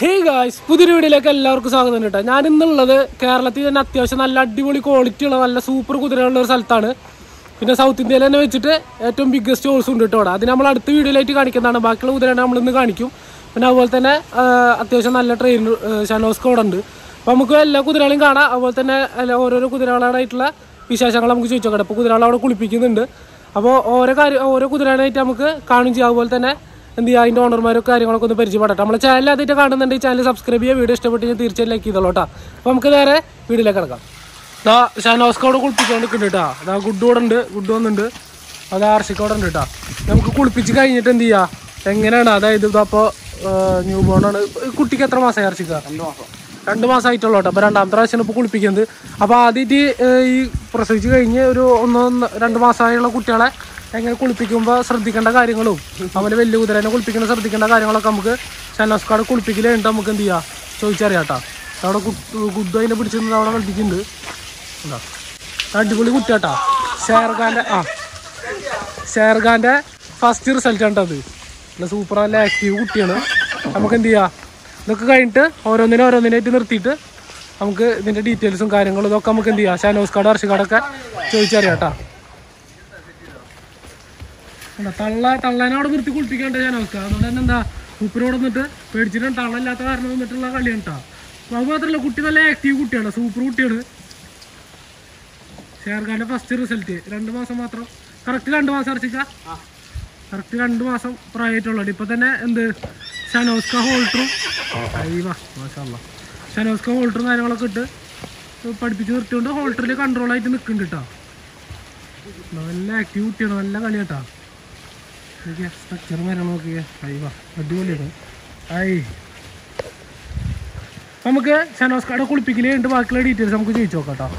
Hey guys പുതിയൊരു വീഡിയോയിലേക്ക് എല്ലാവർക്കും സ്വാഗതം കേട്ടോ ഞാൻ ഇന്നുള്ളത് കേരളത്തിൽ തന്നെ അത്യാവശ്യം നല്ല അടിപൊളി ക്വാളിറ്റി ഉള്ള നല്ല സൂപ്പർ കുതിരകളുള്ള ഒരു സ്ഥലത്താണ് പിന്നെ സൗത്ത് ഇന്ത്യയിൽ തന്നെ വെച്ചിട്ട് ഏറ്റവും ബിഗ്ഗസ്റ്റ് ഹോൾസ് ഉണ്ട് കേട്ടോ അവിടെ അത് നമ്മൾ അടുത്ത വീഡിയോയിലായിട്ട് കാണിക്കുന്നതാണ് ബാക്കിയുള്ള കുതിരനെ നമ്മൾ ഇന്ന് കാണിക്കും പിന്നെ അതുപോലെ തന്നെ ആ, അത്യാവശ്യം നല്ല ട്രെയിൻ ഷനോസ് കോഡ് ഉണ്ട് അപ്പോൾ നമുക്ക് എല്ലാ കുതിരകളെയും കാണാം അതുപോലെ തന്നെ എല്ലാ ഓരോരോ കുതിരകളായിട്ടുള്ള വിശേഷങ്ങൾ നമുക്ക് ചോദിച്ചു നോക്കാം അപ്പോൾ കുതിരകൾ അവിടെ കുളിപ്പിക്കുന്നുണ്ട് അപ്പോൾ ഓരോ കാര്യം ഓരോ കുതിരകളായിട്ട് നമുക്ക് കാണും ചെയ്യാം അതുപോലെ തന്നെ എന്ത് ചെയ്യുക അതിൻ്റെ ഓണർമാരും കാര്യങ്ങളൊക്കെ ഒന്ന് പരിചയപ്പെടട്ടെ നമ്മളെ ചാനൽ ആദ്യമായിട്ട് കാണുന്നുണ്ട് ഈ ചാനൽ സബ്സ്ക്രൈബ് ചെയ്യുക വീഡിയോ ഇഷ്ടപ്പെട്ട് കഴിഞ്ഞാൽ തീർച്ചയായും ലൈക്ക് ചെയ്തോളൂ കേട്ടോ അപ്പോൾ നമുക്ക് നേരെ വീഡിയോയിലേക്ക് കിടക്കാം ഇതാ ഷാനോസ്കോട് കുളിപ്പിച്ചുകൊണ്ട് നിൽക്കുന്നുണ്ട് കേട്ടോ അതാ ഗുഡ് കൂടെ ഉണ്ട് ഗുഡ് വന്നുണ്ട് അത് ആർസിക്കോടെ ഉണ്ട് കേട്ടോ നമുക്ക് കുളിപ്പിച്ച് കഴിഞ്ഞിട്ട് എന്ത് ചെയ്യുക എങ്ങനെയാണ് അതായത് ഇതപ്പോൾ ന്യൂ ബോൺ ആണ് ഈ കുട്ടിക്ക് എത്ര മാസമായി ആർസിക്ക രണ്ട് മാസമായിട്ടുള്ളൂ കേട്ടോ അപ്പോൾ രണ്ടാമത്തെ പ്രാവശ്യം ഇപ്പോൾ കുളിപ്പിക്കുന്നത് അപ്പോൾ ആദ്യമായിട്ട് ഈ പ്രസവിച്ച് കഴിഞ്ഞ് ഒരു ഒന്ന് ഒന്ന് രണ്ട് മാസമായുള്ള കുട്ടികളെ എങ്ങനെ കുളിപ്പിക്കുമ്പോൾ ശ്രദ്ധിക്കേണ്ട കാര്യങ്ങളും അതുപോലെ വലിയ കുതിരനെ കുളിപ്പിക്കുന്ന ശ്രദ്ധിക്കേണ്ട കാര്യങ്ങളൊക്കെ നമുക്ക് ഷനോസ്കാട് കുളിപ്പിക്കൽ കഴിഞ്ഞിട്ട് നമുക്ക് എന്ത് ചെയ്യാം ചോദിച്ചറിയാം കേട്ടോ അവിടെ ഗുഡ് അതിനെ പിടിച്ചിരുന്നത് അവിടെ കളിപ്പിക്കുന്നുണ്ട് എന്താ അടിപൊളി കുട്ടിയാട്ടാ ഷേർഖാൻ്റെ ആ ഷേർഖാൻ്റെ ഫസ്റ്റ് റിസൾട്ട് ഉണ്ടത് നല്ല സൂപ്പർ നല്ല ആക്റ്റീവ് കുട്ടിയാണ് നമുക്ക് എന്ത് ചെയ്യാം ഇതൊക്കെ കഴിഞ്ഞിട്ട് ഓരോന്നിനും ഓരോന്നിനായിട്ട് നിർത്തിയിട്ട് നമുക്ക് ഇതിൻ്റെ ഡീറ്റെയിൽസും കാര്യങ്ങളും ഇതൊക്കെ നമുക്ക് എന്ത് ചെയ്യാം ഷാനോസ് കാർഡ് അർഷിക്കാടൊക്കെ ചോദിച്ചറിയാം കേട്ടോ എന്താ തള്ള തള്ളേനെ അവിടെ നിർത്തി കുളിപ്പിക്കണ്ട ഷാനോസ് അതുകൊണ്ട് തന്നെ എന്താ ഉപ്പിനോട് വന്നിട്ട് പേടിച്ചിട്ട് തള്ളല്ലാത്ത കാരണം വന്നിട്ടുള്ള കളിയാണ് കേട്ടോ അത് മാത്രമല്ല കുട്ടി നല്ല ആക്റ്റീവ് കുട്ടിയാണ് സൂപ്പർ കുട്ടിയാണ് ഷെയർഖാന്റെ ഫസ്റ്റ് റിസൾട്ട് രണ്ട് മാസം മാത്രം കറക്റ്റ് രണ്ട് മാസം അടച്ചിക്ക കറക്റ്റ് രണ്ട് മാസം പ്രായമായിട്ടുള്ളത് ഇപ്പൊ തന്നെ എന്ത് ഷനോസ്ക ഹോൾട്ടറും അയ്യവാ മാഷല്ല ഷനോസ്ക ഹോൾട്ടറും കാര്യങ്ങളൊക്കെ ഇട്ട് പഠിപ്പിച്ച് നിർത്തിക്കൊണ്ട് ഹോൾട്ടറിൽ കൺട്രോൾ ആയിട്ട് നിൽക്കുന്നുണ്ട് കേട്ടോ നല്ല ആക്റ്റീവ് കുട്ടിയാണ് നല്ല കളി കേട്ടോ സ്ട്രക്ചറും കാര്യങ്ങളും നോക്കിയേ അയ്യവാ അടിപൊളിയാണ് ഐ നമുക്ക് ഷനോസ്കാടെ കുളിപ്പിക്കല് ഉണ്ട് ബാക്കിയുള്ള ഡീറ്റെയിൽസ് നമുക്ക് ചോദിച്ചു നോക്കാം കേട്ടോ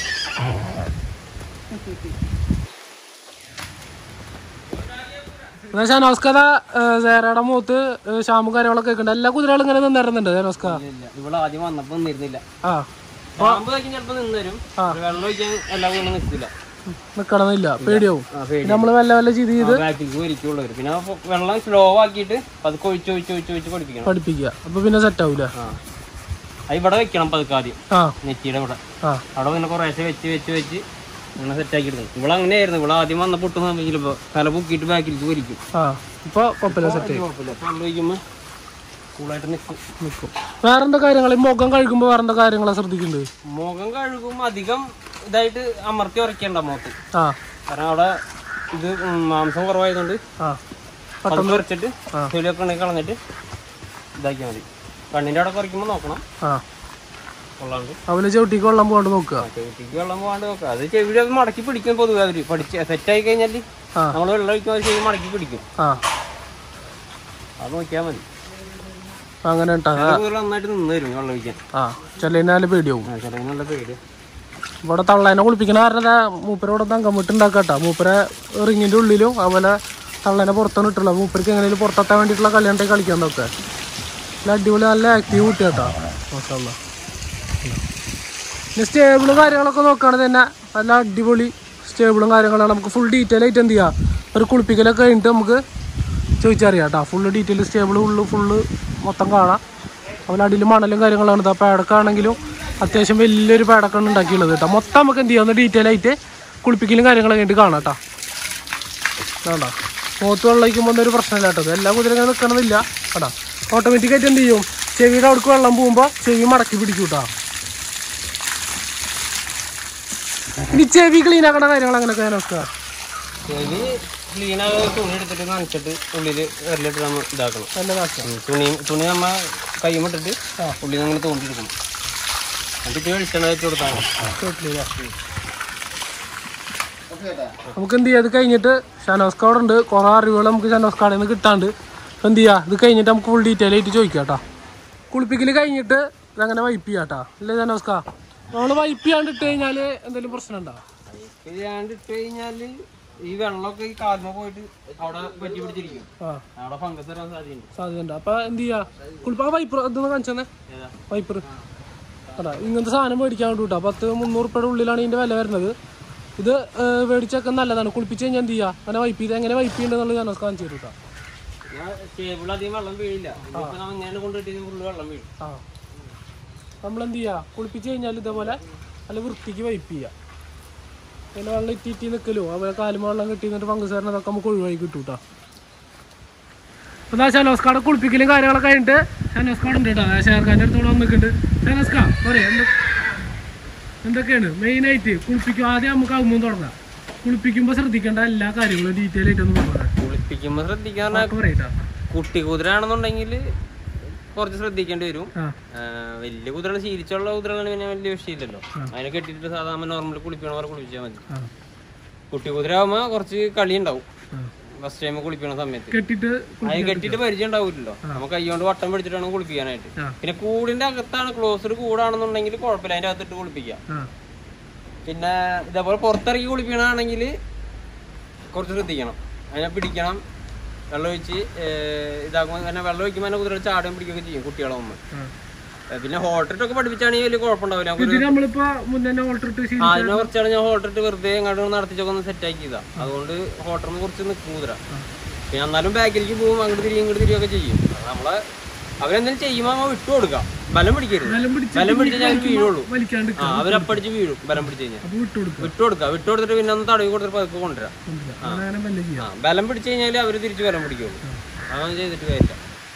എന്നാ ഷാനോസ്കത സേറയുടെ മുഖത്ത് ഷാമും കാര്യങ്ങളൊക്കെ കേൾക്കുന്നുണ്ട് എല്ലാ കുതിരകളും ഇങ്ങനെ നിന്നിരുന്നുണ്ട് ഷാനോസ്ക ഇല്ല ഇവിടെ ആദ്യം വന്നപ്പോ നിന്നിരുന്നില്ല ആ പാമ്പ് കഴിക്കാൻ ചിലപ്പോ നിന്നരും വെള്ളം ഒഴിക്കാൻ എല്ലാ വീണ്ടും നിൽക്കില്ല നിക്കണമെന്നില്ല പേടിയാവും ആ പേടി പിന്നെ നമ്മള് വല്ല വല്ല ചെയ്ത് ചെയ്ത് ബാക്കിലേക്ക് വലിക്കുള്ളൂ വരും പിന്നെ അപ്പൊ വെള്ളം സ്ലോ ആക്കിയിട്ട് പതുക്കെ ഒഴിച്ച് ഒഴിച്ച് ഒഴിച്ച് ഒഴിച്ച് പഠിപ്പിക്കണം പഠിപ്പിക്കുക അപ്പൊ പിന്നെ സെറ്റ് ആവൂല ആ അത് ഇവിടെ വെക്കണം പതുക്കെ ആദ്യം ആ നെറ്റിയുടെ ഇവിടെ ആ അവിടെ പിന്നെ കുറേശ്ശെ വെച്ച് വെച്ച് വെച്ച് അങ്ങനെ സെറ്റ് ആക്കി എടുക്കണം ഇവിടെ അങ്ങനെയായിരുന്നു ഇവിടെ ആദ്യം വന്ന പൊട്ടുന്ന സമയത്തിലിപ്പോ തല പൊക്കിയിട്ട് ബാക്കിലേക്ക് വലിക്കും ആ ഇപ്പൊ കുഴപ്പമില്ല സെറ്റ് ആയി കുഴപ്പമില്ല അപ്പൊ വെള്ളം ഒഴിക്കുമ്പോ കൂളായിട്ട് നിൽക്കും നിൽക്കും വേറെന്താ കാര്യങ്ങൾ ഈ മുഖം കഴുകുമ്പോ വേറെന്താ കാര്യങ്ങളാ ശ്രദ്ധിക്കുന്നുണ്ട് മുഖം കഴുകും അധികം ഇതായിട്ട് അമർത്തി ഉറക്കേണ്ട മുഖത്ത് ആ കാരണം അവിടെ ഇത് ഉം മാംസം കുറവായതുകൊണ്ട് ആ പതുക്കെ ഉറച്ചിട്ട് തൊലിയൊക്കെ ഉണ്ടെങ്കിൽ കളഞ്ഞിട്ട് ഇതാക്കിയാൽ മതി കണ്ണിൻ്റെ അവിടെ കുറയ്ക്കുമ്പോൾ നോക്കണം ആ കൊള്ളാണ്ട് അവന് ചവിട്ടിക്ക് വെള്ളം പോകാണ്ട് നോക്കുക ചെവിട്ടിക്ക് വെള്ളം പോകാണ്ട് നോക്കുക അത് ചെവിടി അത് മടക്കി പിടിക്കും പൊതുവെ അവര് പഠിച്ച് സെറ്റായി കഴിഞ്ഞാൽ ആ. നമ്മൾ വെള്ളം ഒഴിക്കുമ്പോൾ അത് ചെവി മടക്കി പിടിക്കും ആ അത് നോക്കിയാൽ മതി അങ്ങനെ കേട്ടാ ചില കുതിര നന്നായിട്ട് നിന്ന് തരും വെള്ളം ഒഴിക്കാൻ ആ ചെല്ലിനാല് പേടിയാവും ആ ചില നല്ല പേടി ഇവിടെ തള്ളേനെ കുളിപ്പിക്കണ കാരണം മൂപ്പരോടെ തങ്കം വിട്ടുണ്ടാക്കട്ടാ മൂപ്പരെ റിങ്ങിന്റെ ഉള്ളിലും അതുപോലെ തള്ളേനെ പുറത്താണ് ഇട്ടുള്ള മൂപ്പർക്ക് എങ്ങനെയും പുറത്തെത്താൻ വേണ്ടിയിട്ടുള്ള കളിയുണ്ടെങ്കിൽ കളിക്കാൻ നോക്കെ നല്ല അടിപൊളി നല്ല ആക്റ്റീവ് കുട്ടിയാട്ടാ മാഷാല്ല പിന്നെ സ്റ്റേബിളും കാര്യങ്ങളൊക്കെ നോക്കുകയാണെങ്കിൽ തന്നെ നല്ല അടിപൊളി സ്റ്റേബിളും കാര്യങ്ങളാണ് നമുക്ക് ഫുൾ ഡീറ്റെയിൽ ആയിട്ട് എന്ത് ചെയ്യാം ഒരു കുളിപ്പിക്കലൊക്കെ കഴിഞ്ഞിട്ട് നമുക്ക് ചോദിച്ചറിയാം കേട്ടോ ഫുള്ള് ഡീറ്റെയിൽ സ്റ്റേബിൾ ഉള്ളു ഫുള്ള് മൊത്തം കാണാം അതുപോലെ അടിയിൽ മണലും കാര്യങ്ങളാണ് ഇതാ പേടക്കാണെങ്കിലും അത്യാവശ്യം വലിയൊരു പേടക്കാണ് ഉണ്ടാക്കിയുള്ളത് കേട്ടോ മൊത്തം നമുക്ക് എന്ത് ചെയ്യാം ഒന്ന് ഡീറ്റെയിൽ ആയിട്ട് കുളിപ്പിക്കലും കാര്യങ്ങളൊക്കെ ആയിട്ട് കാണാം കേട്ടോ വേണ്ട മുഖത്ത് വെള്ളം ഒഴിക്കുമ്പോൾ ഒരു പ്രശ്നമില്ല കേട്ടോ ഇത് എല്ലാ കുതിരകളും നിൽക്കണമെന്നില്ല കേട്ടോ ഓട്ടോമാറ്റിക്കായിട്ട് എന്ത് ചെയ്യും ചെവിയുടെ അവിടേക്ക് വെള്ളം പോകുമ്പോൾ ചെവി മടക്കി പിടിക്കും കേട്ടോ ഇനി ചെവി ക്ലീൻ ആക്കണ കാര്യങ്ങൾ അങ്ങനെയൊക്കെ ഞാൻ നോക്കുക ചെവി ക്ലീൻ ആകാതെ തുണി എടുത്തിട്ട് നനച്ചിട്ട് ഉള്ളിൽ വിരലിട്ട് നമ്മൾ ഇതാക്കണം നല്ല കാശ് ഉം, തുണി തുണി നമ്മ കൈമിട്ടിട്ട് ഉള്ളിൽ അങ്ങനെ തോണ്ടിയെടുക്കണം എന്നിട്ട് വെളിച്ചെണ്ണ വെച്ച് കൊടുത്താൽ കേട്ടില്ല നമുക്ക് എന്ത് ചെയ്യാം ഇത് കഴിഞ്ഞിട്ട് ഷാനോസ് കാർഡ് ഉണ്ട് കുറേ അറിവുകൾ നമുക്ക് ഷാനോസ് കാർഡിൽ നിന്ന് കിട്ടാണ്ട് അപ്പൊ എന്ത് ചെയ്യാം ഇത് കഴിഞ്ഞിട്ട് നമുക്ക് ഫുൾ ഡീറ്റെയിൽ ആയിട്ട് ചോദിക്കാം കേട്ടോ കുളിപ്പിക്കൽ കഴിഞ്ഞിട്ട് ഇതങ്ങനെ വൈപ്പ് ചെയ്യാം കേട്ടോ അല്ലേ ഷാനോസ്കാ നമ്മൾ വൈപ്പ് ചെയ്യാണ്ട് ഇട്ട് കഴിഞ്ഞാൽ എന്തെങ്കിലും പ്രശ്നം ഉണ്ടോ ചെയ്യാണ്ട് ഇട്ട് കഴിഞ്ഞാല് ഈ വെള്ളമൊക്കെ ഈ കാൽമ പോയിട്ട് അവിടെ പറ്റി പിടിച്ചിരിക്കും ആ അവിടെ ഫംഗസ് വരാൻ സാധ്യതയുണ്ട് സാധ്യതയുണ്ട് അപ്പൊ എന്ത് ചെയ്യാ കുളിപ്പാ വൈപ്പർ ഇതൊന്ന് കാണിച്ചെന്നേ ഏതാ വൈപ്പർ അതാ ഇങ്ങനത്തെ സാധനം മേടിക്കാൻ വേണ്ടി കേട്ടോ പത്ത് മുന്നൂറ് രൂപയുടെ ഉള്ളിലാണ് ഇതിന്റെ വില വരുന്നത് ഇത് ഏഹ്, മേടിച്ചൊക്കെ നല്ലതാണ് കുളിപ്പിച്ച് കഴിഞ്ഞാൽ എന്ത് ചെയ്യുക അങ്ങനെ വൈപ്പ് ചെയ്ത് എങ്ങനെ വൈപ്പ് ചെയ്യണ്ടെന്നുള്ളത് ഞാൻ കാണിച്ചു തരും കേട്ടോ ടേബിൾ അധികം വെള്ളം വീഴില്ല ഇപ്പൊ നമ്മൾ ഇങ്ങനെ കൊണ്ടിട്ട് ഫുള്ള് വെള്ളം വീഴും ആ നമ്മളെന്ത് ചെയ്യുക കുളിപ്പിച്ച് കഴിഞ്ഞാൽ ഇതേപോലെ നല്ല വൃത്തിക്ക് വൈപ്പ് ചെയ്യുക പിന്നെ വെള്ളം ഇറ്റിറ്റി നിൽക്കലോ അതുപോലെ കാലുമ വെള്ളം കെട്ടി നിന്നിട്ട് പങ്കുസാറിന് അതൊക്കെ നമുക്ക് ഒഴിവായി കിട്ടും കേട്ടോ അപ്പോൾ ഷനോസ്കാടെ കുളിപ്പിക്കലും കാര്യങ്ങളൊക്കെ കഴിഞ്ഞിട്ട് ഷനോസ്കാട് ഉണ്ട് കേട്ടോ ഷേർഖാൻ്റെ അടുത്തോടെ വന്നിട്ടുണ്ട് ഷനോസ്കാ പറയേ എന്ത് എന്തൊക്കെയാണ് മെയിനായിട്ട് കുളിപ്പിക്കും ആദ്യം നമുക്ക് അമ്മൂന്ന് തുടങ്ങാം കുളിപ്പിക്കുമ്പോൾ ശ്രദ്ധിക്കേണ്ട എല്ലാ കാര്യങ്ങളും ഡീറ്റെയിൽ ആയിട്ടൊന്ന് പറയാം കുളിപ്പിക്കുമ്പോ ശ്രദ്ധിക്കാന്ന് പറയട്ടാ കുട്ടി കുതിരാണെന്നുണ്ടെങ്കിൽ കുറച്ച് ശ്രദ്ധിക്കേണ്ടി വരും ആ ആ, വലിയ കുതിരകൾ ശീലിച്ചുള്ള കുതിരകളാണ് പിന്നെ വലിയ വിഷയമില്ലല്ലോ അതിനെ കെട്ടിയിട്ട് സാധാരണ നോർമൽ കുളിപ്പിക്കണ പോലെ കുളിപ്പിച്ചാൽ മതി ആ കുട്ടി കുതിര ആകുമ്പോൾ കുറച്ച് കളി ഉണ്ടാവും ആ ഫസ്റ്റ് ടൈം കുളിപ്പിക്കണ സമയത്ത് കെട്ടിട്ട് അത് കെട്ടിയിട്ട് പരിചയം ഉണ്ടാവില്ലല്ലോ നമുക്ക് കൈകൊണ്ട് വട്ടം പിടിച്ചിട്ട് വേണം കുളിപ്പിക്കാനായിട്ട് ആ. പിന്നെ കൂടിന്റെ അകത്താണ് ക്ലോസ്ഡ് കൂടാണെന്നുണ്ടെങ്കിൽ കുഴപ്പമില്ല അതിന്റെ അകത്തിട്ട് കുളിപ്പിക്കാം ആ പിന്നെ ഇതേപോലെ പുറത്തിറങ്ങി കുളിപ്പിക്കണമെങ്കിൽ കുറച്ച് ശ്രദ്ധിക്കണം അതിനെ പിടിക്കണം വെള്ളം ഒഴിച്ച് ഏഹ്, ഇതാക്കുമ്പോൾ തന്നെ വെള്ളം ഒഴിക്കുമ്പോൾ തന്നെ കുതിര ചാടുകയും പിടിക്കുകയൊക്കെ ചെയ്യും കുട്ടികളാകുമ്പോൾ ആ ഏഹ്, പിന്നെ ഹോട്ടലിട്ടൊക്കെ പഠിപ്പിച്ചാണെങ്കിൽ വലിയ കുഴപ്പമുണ്ടാവില്ല നമുക്കൊരു ഇതിന് നമ്മളിപ്പോ മുന്നേ ഓൾട്ടർ ഇട്ട് ശീലി- അതിനെ കുറച്ചാണ് ഞാൻ ഹോട്ടലിട്ട് വെറുതെ എങ്ങോട്ട് നടത്തിച്ചൊക്കെ ഒന്ന് സെറ്റ് ആക്കിയതാ അതുകൊണ്ട് ഹോട്ടലിന് കുറച്ച് നിൽക്കും കുതിര പിന്നെ എന്നാലും ബാക്കിലേക്ക് പോകും അങ്ങോട്ട് തിരിയും ഇങ്ങോട്ട് തിരിയൊക്കെ ചെയ്യും അത് നമ്മളെ അവരെന്തെങ്കിലും ചെയ്യുമ്പോൾ നമ്മൾ വിട്ടു കൊടുക്കാം ബലം പിടിക്കരുത് ബലം പിടിച്ച് ബലം പിടിച്ചാൽ ഞാൻ വീഴുള്ളൂ വലിക്കാണ്ട് ആ അവരപ്പടിച്ച് വീഴും ബലം പിടിച്ച് കഴിഞ്ഞാൽ അപ്പൊ വിട്ടു കൊടുക്കുക വിട്ടു കൊടുക്കുക വിട്ടു കൊടുത്തിട്ട് പിന്നെ ഒന്ന് തടവി കൊടുത്തിട്ട് പതുക്കെ കൊണ്ടുവരാം അങ്ങനെ വല്ല ചെയ്യാം ആ ബലം പിടിച്ചു കഴിഞ്ഞാൽ അവര് തിരിച്ച് ബലം പിടിക്കുള്ളൂ അതൊന്നും ചെയ്തിട്ട് കാര്യമില്ല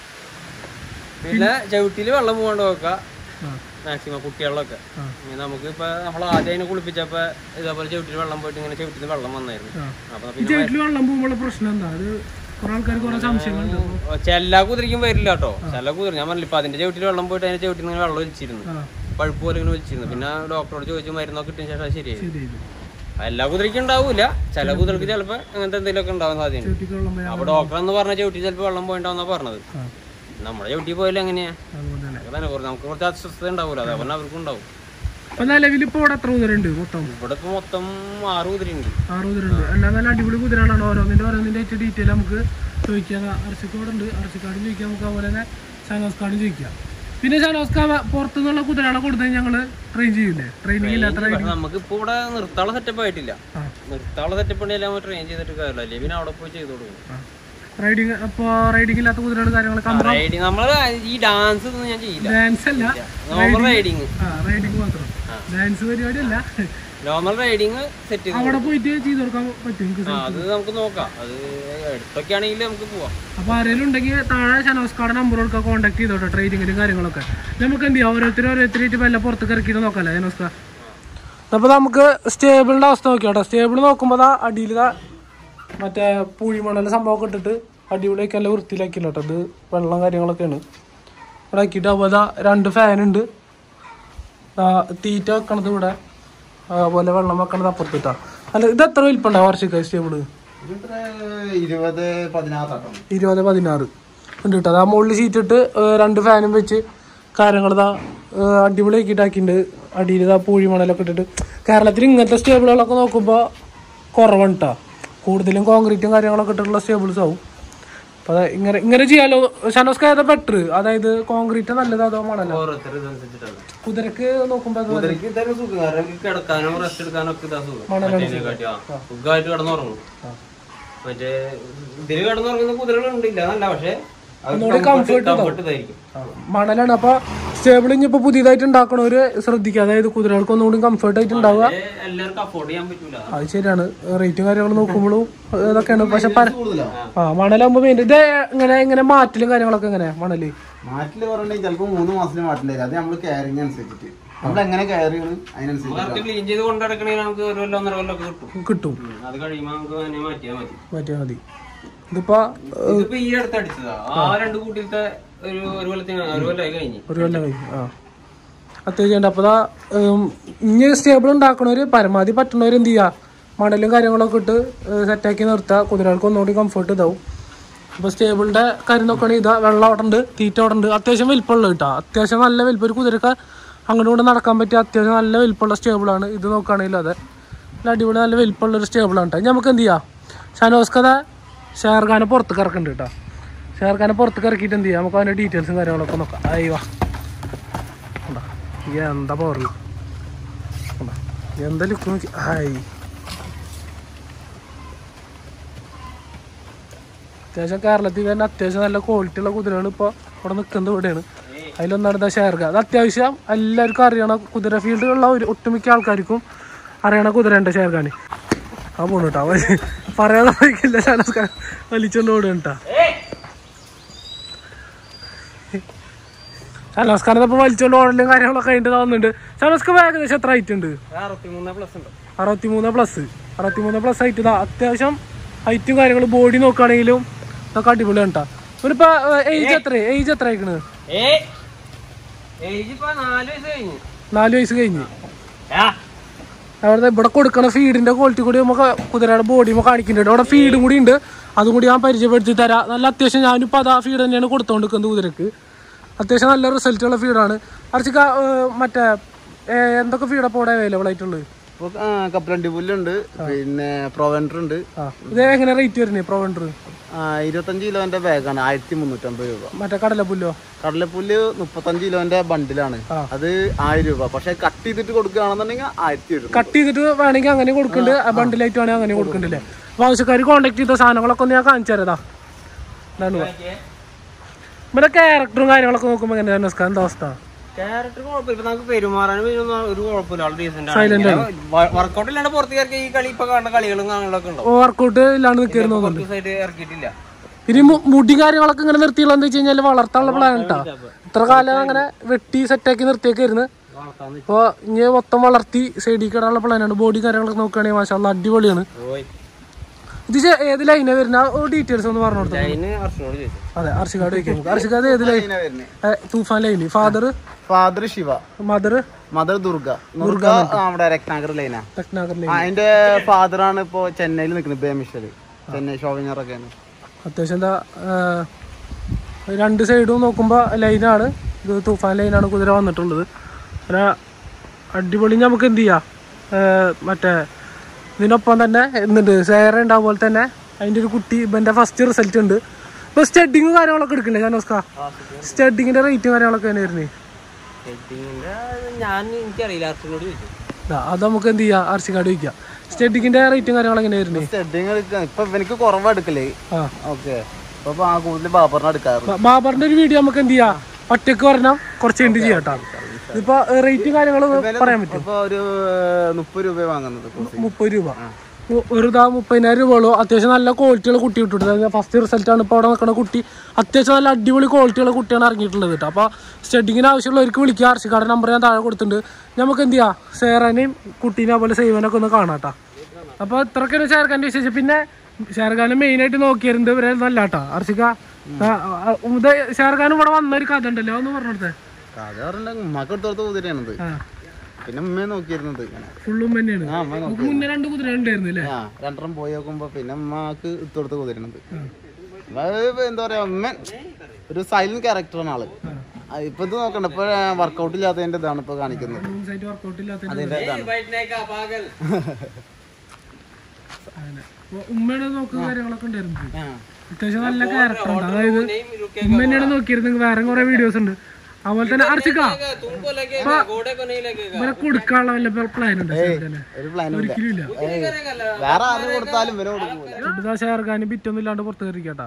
പിന്നെ ചവിട്ടിയിൽ വെള്ളം പോകാണ്ട് നോക്കുക ആ മാക്സിമം കുട്ടികളിലൊക്കെ ആ. ഇനി നമുക്ക് ഇപ്പൊ നമ്മൾ ആദ്യം അതിനെ കുളിപ്പിച്ചപ്പോ ഇതേപോലെ ചവിട്ടിൽ വെള്ളം പോയിട്ട് ഇങ്ങനെ ചവിട്ടിൽ വെള്ളം വന്നായിരുന്നു ആ അപ്പൊ ഈ ചേട്ടില് വെള്ളം പോകുമ്പോഴുള്ള പ്രശ്നം എന്താ അത് കുറെ ആൾക്കാർ കുറെ സംശയങ്ങളുണ്ട് അപ്പൊ- ചില കുതിരയ്ക്കും വരില്ല കേട്ടോ ചില കുതിര ഞാൻ പറഞ്ഞില്ല ഇപ്പൊ അതിന്റെ ചവിട്ടിൽ വെള്ളം പോയിട്ട് അതിന്റെ ചവിട്ടിൽ നിന്ന് വെള്ളം ഒലിച്ചിരുന്നു ആ പഴുപ്പ് പോലെ ഇങ്ങനെ ഒലിച്ചിരുന്നു പിന്നെ ഡോക്ടറോട് ചോദിച്ചു മരുന്നൊക്കെ കിട്ടിയ ശേഷം അത് ശരിയായി ശരി ഇത് എല്ലാ കുതിരയ്ക്കും ഉണ്ടാവൂല ചില കുതിരക്ക് ചിലപ്പോ അങ്ങനത്തെ എന്തെങ്കിലുമൊക്കെ ഉണ്ടാവാൻ സാധ്യത ചേട്ടിക്ക് വെള്ളം പോയാൽ അപ്പൊ ഡോക്ടർ എന്ന് പറഞ്ഞ ചവിട്ടി ചിലപ്പോ വെള്ളം പോയിട്ടാന്നാ പറഞ്ഞത് ആ നമ്മുടെ ചവിട്ടി പോയാലും എങ്ങനെയാ അതുകൊണ്ട് തന്നെ അതൊക്കെ തന്നെ കുറച്ച് നമുക്ക് കുറച്ച് അസ്വസ്ഥത ഉണ്ടാവൂല അതേപോലെ അവർക്കും ഉണ്ടാവും അപ്പൊ നിലവിൽ ഇപ്പൊ ഇവിടെ എത്ര കുതിരണ്ട് മൊത്തം ഇവിടെ ഇപ്പൊ മൊത്തം ആറ് കുതിരയുണ്ട് ആറ് കുതിരണ്ട് എല്ലാം നല്ല അടിപൊളി കുതിരകളാണ് ഓരോന്നിന്റെ ഓരോന്നിന്റെ ഏറ്റവും ഡീറ്റെയിൽ നമുക്ക് ചോദിക്കാം അർച്ചക്കോട് ഉണ്ട് അർച്ചക്കാടും ചോദിക്കാം നമുക്ക് അതുപോലെ തന്നെ ഷാനോസ്കാടും ചോദിക്കാം പിന്നെ ഷാനോസ്കാ പുറത്തുനിന്നുള്ള കുതിരകളെ കൊടുത്ത് ഞങ്ങള് ട്രെയിൻ ചെയ്യില്ലേ ട്രെയിനിങ് ഇല്ലാത്ത പക്ഷെ നമുക്ക് ഇപ്പൊ ഇവിടെ നിർത്താനുള്ള സെറ്റപ്പ് ആയിട്ടില്ല ആ നിർത്താനുള്ള സെറ്റപ്പ് ഉണ്ടെങ്കിൽ നമ്മൾ ട്രെയിൻ ചെയ്തിട്ട് കാര്യമില്ല അല്ലെങ്കിൽ പിന്നെ അവിടെ പോയി ചെയ്ത് കൊടുക്കും റൈഡിങ് അപ്പൊ റൈഡിങ് ഇല്ലാത്ത കുതിരകൾ കാര്യങ്ങളൊക്കെ റൈഡിങ് നമ്മള് ഈ ഡാൻസ് ഒന്നും ഞാൻ ചെയ്യില്ല ഡാൻസ് അല്ല നോർമൽ റൈഡിങ് ആ റൈഡിങ് മാത്രം ഡാൻസ് പരിപാടി അല്ല നോർമൽ റൈഡിങ് സെറ്റ് ചെയ്ത് അവിടെ പോയിട്ട് ചെയ്ത് കൊടുക്കാൻ പറ്റും നിങ്ങൾക്ക് ആ അത് നമുക്ക് നോക്കാം അത് അടുത്തൊക്കെ ആണെങ്കിൽ നമുക്ക് പോവാം അപ്പൊ ആരെങ്കിലും ഉണ്ടെങ്കിൽ താഴെ ഷനോസ്കാടെ നമ്പർ കൊടുക്കുക കോൺടാക്ട് ചെയ്തോട്ടെ ട്രെയിനിങ്ങിലും കാര്യങ്ങളൊക്കെ നമുക്ക് എന്ത് ചെയ്യാം ഓരോരുത്തരും ഓരോരുത്തരായിട്ട് വല്ല പുറത്തേക്ക് ഇറക്കിയിട്ട് നോക്കാല്ലേ ഷനോസ്ക അപ്പൊ നമുക്ക് സ്റ്റേബിളിന്റെ അവസ്ഥ നോക്കിയോട്ടെ സ്റ്റേബിൾ നോക്കുമ്പോൾ അടിയിൽ മറ്റേ പൂഴിമണൽ സംഭവമൊക്കെ ഇട്ടിട്ട് അടിപൊളിയൊക്കെ നല്ല വൃത്തിയിലാക്കിയില്ല കേട്ടോ ഇത് വെള്ളം കാര്യങ്ങളൊക്കെയാണ് ഇവിടെ ആക്കിയിട്ട് അതുപോലെ ദാ രണ്ട് ഫാൻ ഉണ്ട് ദാ തീറ്റ വെക്കണത് ഇവിടെ അതുപോലെ വെള്ളം വെക്കണത് അപ്പുറത്തിട്ടാ അല്ല ഇത് എത്ര വലിപ്പുണ്ടാവും വാർഷിക സ്റ്റേബിള് ഇതിത്ര ഇരുപത് പതിനാറാട്ടോ ഇരുപത് പതിനാറ് ഉണ്ട് കേട്ടോ ആ മുകളിൽ സീറ്റ് ഇട്ട് ഏഹ് രണ്ട് ഫാനും വെച്ച് കാര്യങ്ങൾ ഇതാ ഏഹ് അടിപൊളിയാക്കിയിട്ട് ആക്കിയിട്ടുണ്ട് അടിയിൽ ഇതാ പൂഴി മണലൊക്കെ ഇട്ടിട്ട് കേരളത്തിൽ ഇങ്ങനത്തെ സ്റ്റേബിളുകളൊക്കെ നോക്കുമ്പോൾ കുറവാണ് കേട്ടോ കൂടുതലും കോൺക്രീറ്റും കാര്യങ്ങളൊക്കെ ഇട്ടിട്ടുള്ള സ്റ്റേബിൾസ് ആവും അപ്പോൾ അതെ ഇങ്ങനെ ഇങ്ങനെ ചെയ്യാലോ ഷനോസ്ക ഏതാ ബെറ്റർ അതായത് കോൺക്രീറ്റ് നല്ലത് അതോ മണലോ ഓരോരുത്തർ ഇതനുസരിച്ചിട്ടാണ് കുതിരക്ക് നോക്കുമ്പോൾ അത് കുതിരക്ക് ഇതൊക്കെ സുഖം കാരണം കിടക്കാനും റെസ്റ്റ് എടുക്കാനും ഒക്കെ ഇതാ സുഖം മറ്റേതിനെക്കാട്ടി, ആ. സുഖമായിട്ട് കിടന്നുറങ്ങും മറ്റേ ഇതില് കിടന്നുറങ്ങുന്ന കുതിരകളുണ്ട് ഇല്ല എന്നല്ല പക്ഷെ കംഫർട്ട് ഇതായിരിക്കും മണലാണ് അപ്പോൾ സ്റ്റേബിൾ ഇനിയിപ്പോൾ പുതിയതായിട്ട് ഉണ്ടാക്കണവര് ശ്രദ്ധിക്കുക അതായത് കുതിരകൾക്ക് ഒന്നുകൂടി കംഫർട്ട് ആയിട്ട് ഉണ്ടാവുക ഇത് എല്ലാവർക്കും അഫോർഡ് ചെയ്യാൻ പറ്റൂല അത് ശരിയാണ് റേറ്റും കാര്യങ്ങളും നോക്കുമ്പോഴും ഇതൊക്കെയാണ് പക്ഷെ പല കൂടുതലാണ് ആ മണലാകുമ്പോ മെയിൻ ഇത് ഇങ്ങനെ ഇങ്ങനെ മാറ്റലും കാര്യങ്ങളൊക്കെ എങ്ങനെ മണല് മാറ്റില് പറഞ്ഞിട്ടുണ്ടെങ്കിൽ ചിലപ്പോൾ മൂന്ന് മാസത്തിന് മാറ്റില്ല അത് നമ്മൾ കെയറിങ് അനുസരിച്ചിട്ട് നമ്മൾ എങ്ങനെ കെയർ ചെയ്യണം അതിനനുസരിച്ച് കറക്റ്റ് ക്ലീൻ ചെയ്ത് കൊണ്ടിടക്കണെങ്കിൽ നമുക്ക് ഒരു കൊല്ലം ഒന്നര കൊല്ലം ഒക്കെ കിട്ടും കിട്ടും ഉം. അത് കഴിയുമ്പോൾ നമുക്ക് തന്നെ മാറ്റിയാൽ മതി മാറ്റിയാൽ മതി ഇതിപ്പോ ഇതിപ്പോ ഈ അടുത്ത് അടിച്ചതാ ആ രണ്ട് കൂട്ടിലത്തെ ഒരു ഒരു കൊല്ലത്തിന് ഒരു കൊല്ലമായി കഴിഞ്ഞ് ഒരു കൊല്ലം കഴിഞ്ഞു ആ അത്യാവശ്യം അപ്പൊ ദാ, ഉം, ഇനി സ്റ്റേബിൾ ഉണ്ടാക്കണവര് പരമാവധി പറ്റുന്നവര് എന്ത് ചെയ്യാ മണലും കാര്യങ്ങളൊക്കെ ഇട്ട് സെറ്റാക്കി നിർത്തുക കുതിരകൾക്ക് ഒന്നുകൂടി കംഫർട്ട് ഇതാവും അപ്പൊ സ്റ്റേബിളിന്റെ കാര്യം നോക്കുകയാണെങ്കിൽ ഇതാ വെള്ളം അവിടെ ഉണ്ട് തീറ്റ അവിടെ ഉണ്ട് അത്യാവശ്യം വലിപ്പമുള്ള കേട്ടോ അത്യാവശ്യം നല്ല വലിപ്പം ഒരു കുതിരക്ക് അങ്ങോട്ടും ഇങ്ങോട്ടും നടക്കാൻ പറ്റിയ അത്യാവശ്യം നല്ല വലിപ്പമുള്ള സ്റ്റേബിളാണ് ഇത് നോക്കുകയാണെങ്കിൽ അതെ നല്ല അടിപൊളി നല്ല വലിപ്പമുള്ള ഒരു സ്റ്റേബിളാണ് കേട്ടോ ഇനി നമുക്ക് എന്ത് ചെയ്യാം ഷാനോസ്കഥ ഷെയർഖാനെ പുറത്തേക്ക് ഇറക്കുന്നുണ്ട് കേട്ടോ ഷെയർഖാനെ പുറത്തേക്ക് ഇറക്കിയിട്ട് എന്ത് ചെയ്യാം നമുക്ക് അതിന്റെ ഡീറ്റെയിൽസും കാര്യങ്ങളൊക്കെ നോക്കാം അയ്യോ കണ്ടോ? എന്താ പവർ എന്താ ലുക്ക് നോക്കി ഹായ് അത്യാവശ്യം കേരളത്തിൽ തന്നെ അത്യാവശ്യം നല്ല ക്വാളിറ്റി ഉള്ള കുതിരകൾ ഇപ്പോൾ ഇവിടെ നിൽക്കുന്നത് ഇവിടെയാണ് അതിലൊന്നാണ് ഇതാ ഷേർഖ അത് അത്യാവശ്യം എല്ലാവർക്കും അറിയണ കുതിര ഫീൽഡിലുള്ള ഒരു ഒട്ടുമിക്ക ആൾക്കാർക്കും അറിയണ കുതിരയുണ്ട് ഷേർഖാന് ആ പോണു കേട്ടോ പറയാതെ പോയിക്കില്ല ശാലസ്കാരം വലിച്ചോണ്ട് ഓടുക കേട്ടാ ശാലസ്കാരത്തെ ഇപ്പൊ വലിച്ചോണ്ട് ഓടലും കാര്യങ്ങളൊക്കെ കഴിഞ്ഞിട്ട് തോന്നുന്നുണ്ട് ശാലസ്ക ഏകദേശം എത്ര ഹൈറ്റ് ഉണ്ട് അറുപത്തിമൂന്ന് പ്ലസ് ഉണ്ട് അറുപത്തിമൂന്ന് പ്ലസ് അറുപത്തിമൂന്ന് പ്ലസ് ഹൈറ്റ് ഇതാ അത്യാവശ്യം ഹൈറ്റും കാര്യങ്ങളും ബോഡി നോക്കുകയാണെങ്കിലും ഇതൊക്കെ അടിപൊളിയാണ് കേട്ടോ ഇവനിപ്പോ ഏജ് എത്ര ഏജ് എത്ര ആയിക്കണ് ഏ ഏജ് ഇപ്പൊ നാല് വയസ്സ് കഴിഞ്ഞു നാല് വയസ്സ് കഴിഞ്ഞ് ആ അവിടെ ഇവിടെ കൊടുക്കണ ഫീഡിന്റെ ക്വാളിറ്റി കൂടി നമുക്ക് കുതിരയുടെ ബോഡി നമുക്ക് കാണിക്കുന്നുണ്ട് അവിടെ ഫീഡും കൂടി ഉണ്ട് അതും കൂടി ഞാൻ പരിചയപ്പെടുത്തി തരാം നല്ല അത്യാവശ്യം ഞാനിപ്പോൾ അത് ആ ഫീഡ് തന്നെയാണ് കൊടുത്തോണ്ടിരിക്കുന്നത് കുതിരക്ക് അത്യാവശ്യം നല്ല റിസൾട്ട് ഉള്ള ഫീഡാണ് അർച്ചിക്ക മറ്റേ ഏ, എന്തൊക്കെ ഫീഡപ്പോൾ ഇവിടെ അവൈലബിൾ ആയിട്ടുള്ളത് ഇപ്പൊ കപ്പലണ്ടി പുല്ലുണ്ട് പിന്നെ പ്രൊവൻഡർ ഉണ്ട് ആ ഇത് എങ്ങനെ റേറ്റ് വരുന്നത് പ്രൊവൻഡർ ആ, ഇരുപത്തഞ്ച് കിലോന്റെ ബാഗാണ് ആയിരത്തി മുന്നൂറ്റമ്പത് രൂപ മറ്റേ കടലപ്പുല്ലോ കടലപ്പുല്ല് മുപ്പത്തഞ്ച് കിലോന്റെ ബണ്ടിലാണ് ആ. അത് ആയിരം രൂപ പക്ഷെ കട്ട് ചെയ്തിട്ട് കൊടുക്കുകയാണെന്നുണ്ടെങ്കിൽ ആയിരത്തി ഒരുന്നൂറ് കട്ട് ചെയ്തിട്ട് വേണമെങ്കിൽ അങ്ങനെ കൊടുക്കുന്നുണ്ട് ബണ്ടിലായിട്ട് വേണമെങ്കിൽ അങ്ങനെ കൊടുക്കുന്നുണ്ടല്ലേ അപ്പോൾ ആവശ്യക്കാർ കോൺടാക്ട് ചെയ്ത സാധനങ്ങളൊക്കെ ഒന്ന് ഞാൻ കാണിച്ചു തരാം ഇതാണ് ഇവ. ഇവരുടെ ക്യാരക്ടറും കാര്യങ്ങളൊക്കെ നോക്കുമ്പോൾ എങ്ങനെയാണ് നമസ്കാരം എന്താ അവസ്ഥ ക്യാരക്ടർ കുഴപ്പമില്ല ഇപ്പൊ നമുക്ക് പെരുമാറാനും ഇതിനൊന്നും ഒരു കുഴപ്പമില്ല ആൾ ഡീസെന്റ് Silent ആണ് വർക്കൗട്ട് ഇല്ലാണ്ട് പുറത്ത് ഇറക്കി ഈ കളി ഇപ്പൊ കാണുന്ന കളികളും കാര്യങ്ങളൊക്കെ ഉണ്ടാവും വർക്കൗട്ട് ഇല്ലാണ്ട് നിൽക്കായിരുന്നു കുറച്ച് ദിവസമായിട്ട് ഇറക്കിയിട്ടില്ല ഇനി മു- മുടി കാര്യങ്ങളൊക്കെ ഇങ്ങനെ നിർത്തിയുള്ള എന്താ വെച്ച് കഴിഞ്ഞാൽ വളർത്താനുള്ള പ്ലാൻ കേട്ടാ ഇത്ര കാലം അങ്ങനെ വെട്ടി സെറ്റാക്കി നിർത്തിയേക്കായിരുന്നു വളർത്താന്ന് അപ്പോൾ ഇനി മൊത്തം വളർത്തി സൈഡിൽ കിടാനുള്ള പ്ലാനാണ് ബോഡി കാര്യങ്ങളൊക്കെ നോക്കുകയാണെങ്കിൽ മാഷാല്ല അടിപൊളിയാണ് പോയി ഇത് ചെ- ഏത് ലൈനാണ് വരുന്ന ഡീറ്റെയിൽസ് ഒന്ന് പറഞ്ഞു കൊടുത്തത് അതിന് അർച്ചനോട് ചോദിച്ചു അതെ അർഷികാട് ചോദിക്കാം നമുക്ക് അർഷികാട് ഏത് ലൈൻ അതിനാ വരുന്നത് ഏ, തൂഫാൻ ലൈന് father father Shiva mother mother Durga Durga നമ്മുടെ രത്നാകർ ലൈനാ ടെക്നാഗർ ലൈൻ ആ, അതിന്റെ ഫാദറാണ് ഇപ്പൊ ചെന്നൈയിൽ നിൽക്കുന്നത് ബേമിഷല് ചെന്നൈ ഷോവിനറൊക്കെയാണ് അത്യാവശ്യം എന്താ ആ, രണ്ട് സൈഡും നോക്കുമ്പോൾ ലൈനാണ് ഇത് തൂഫാൻ ലൈനാണ് കുതിര വന്നിട്ടുള്ളത് പിന്നെ അടിപൊളി നമുക്ക് എന്ത് ചെയ്യാം ആ, മറ്റേ ഇതിനൊപ്പം തന്നെ എന്തുണ്ട് സേറ ഉണ്ടാവും പോലെ തന്നെ അതിൻ്റെ ഒരു കുട്ടി ഇവൻ്റെ ഫസ്റ്റ് റിസൾട്ട് ഉണ്ട് ഇപ്പോൾ സ്റ്റഡിങ്ങും കാര്യങ്ങളൊക്കെ എടുക്കണ്ടേ ജാനോസ്ക സ്റ്റഡിങ്ങിൻ്റെ റേറ്റും കാര്യങ്ങളൊക്കെ തന്നെ വരുന്നേ എഡിറ്റിങ്ങിന്റെ ഞാൻ എനിക്കറിയില്ല അർച്ചനോട് ചോദിച്ചു ദാ, അത് നമുക്ക് എന്ത് ചെയ്യാം ആർസിക്കാട് വയ്ക്കാം സ്റ്റഡിങ്ങിൻ്റെ റേറ്റും കാര്യങ്ങളൊക്കെ എങ്ങനെ വരുന്നേ സ്റ്റഡിങ് എടുക്കാൻ ഇപ്പൊ എനിക്ക് കുറവാ എടുക്കലേ ആ ഓക്കെ അപ്പൊ ആ കൂടുതൽ ബാബറിനെ എടുക്കാറ് ബ- ബാബറിന്റെ ഒരു വീഡിയോ നമുക്ക് എന്ത് ചെയ്യാം ഒറ്റക്ക് പറഞ്ഞാൽ കുറച്ച് ഉണ്ട് ചെയ്യാം കേട്ടോ ഇതിപ്പോ റേറ്റും കാര്യങ്ങളും പറയാൻ പറ്റും ഇപ്പൊ ഒരു മുപ്പത് രൂപ വാങ്ങുന്നത് കുർസി. മുപ്പത് രൂപ ഒ- ഒരു ഇതാ മുപ്പതിനായിരം രൂപയുള്ളൂ അത്യാവശ്യം നല്ല ക്വാളിറ്റിയുള്ള കുട്ടി ഇട്ടിട്ടുണ്ട് ഫസ്റ്റ് റിസൾട്ട് ആണ് ഇപ്പോൾ അവിടെ നിൽക്കുന്ന കുട്ടി അത്യാവശ്യം നല്ല അടിപൊളി ക്വാളിറ്റിയുള്ള കുട്ടിയാണ് ഇറങ്ങിയിട്ടുള്ളത് കേട്ടോ അപ്പോൾ സ്റ്റഡിങ്ങിന് ആവശ്യമുള്ളവർക്ക് വിളിക്കുക ആർസിക്കാരുടെ നമ്പർ ഞാൻ താഴെ കൊടുത്തിട്ടുണ്ട് നമുക്ക് എന്ത് ചെയ്യാം സേറാനെയും കുട്ടീനെ അതുപോലെ സേവനൊക്കെ ഒന്ന് കാണാം കേട്ടോ അപ്പോൾ ഇത്രയൊക്കെയാണ് ഷാർഖാൻ്റെ വിശേഷം പിന്നെ ഷാർഖാനെ മെയിനായിട്ട് നോക്കിയിരുന്നത് ഇവരെ നല്ല കേട്ടോ ആർസിക്ക ഇത് ഷാർഖാൻ ഇവിടെ വന്ന ഒരു കഥ ഉണ്ടല്ലോ ഒന്ന് പറഞ്ഞോടത്തെ കഥ പറഞ്ഞാൽ ഉമ്മക്ക് എടുത്തോടത്ത് കുതിരയാണത് ആ പിന്നെ ഉമ്മയെ നോക്കിയിരുന്നത് ഇങ്ങനെ ഫുള്ളും തന്നെയാണ് ആ ഉമ്മ നോക്കി നമുക്ക് മുന്നേ രണ്ട് കുതിര ഉണ്ടായിരുന്നു അല്ലേ ആ രണ്ടെണ്ണം പോയി നോക്കുമ്പോ പിന്നെ ഉമ്മക്ക് എടുത്തോടത്ത് കുതിരണത് എന്താ പറയാ ഉമ്മ ഒരു സൈലന്റ് ക്യാരക്ടറാണ് ആള് ആ, ഇപ്പൊ ഇത് നോക്കണ്ട ഇപ്പൊ വർക്കൗട്ട് ഇല്ലാത്തതിന്റെ ഇതാണ് ഇപ്പൊ കാണിക്കുന്നത് മൂന്ന് സൈറ്റ് വർക്കൗട്ട് ഇല്ലാത്ത അതിന്റെ ഇതാണ് പാകൽ അങ്ങനെ അപ്പൊ ഉമ്മയുടെ നോക്കുന്ന കാര്യങ്ങളൊക്കെ ഉണ്ടായിരുന്നു ആ. അത്യാവശ്യം നല്ല ക്യാരക്ടർ ഉണ്ട് അതായത് ഉമ്മ തന്നെയാണ് നോക്കിയിരുന്നത് വേറെ കുറെ വീഡിയോസ് ഉണ്ട് അതുപോലെ തന്നെ അർച്ചിക്ക तुमको लगे घोड़े को नहीं लगेगा ഇവരെ കൊടുക്കാനുള്ള വല്ല പ്ലാൻ ഉണ്ട് തന്നെ ഒരു പ്ലാനും ഇല്ല ഒരിക്കലും ഇല്ല വേറെ ആരും കൊടുത്താലും ഇവരെ കൊടുക്കൂല ഇവിടുത്തെ ഷെയർഖാന് ബിറ്റൊന്നും ഇല്ലാണ്ട് പുറത്ത് കയറിക്കട്ടാ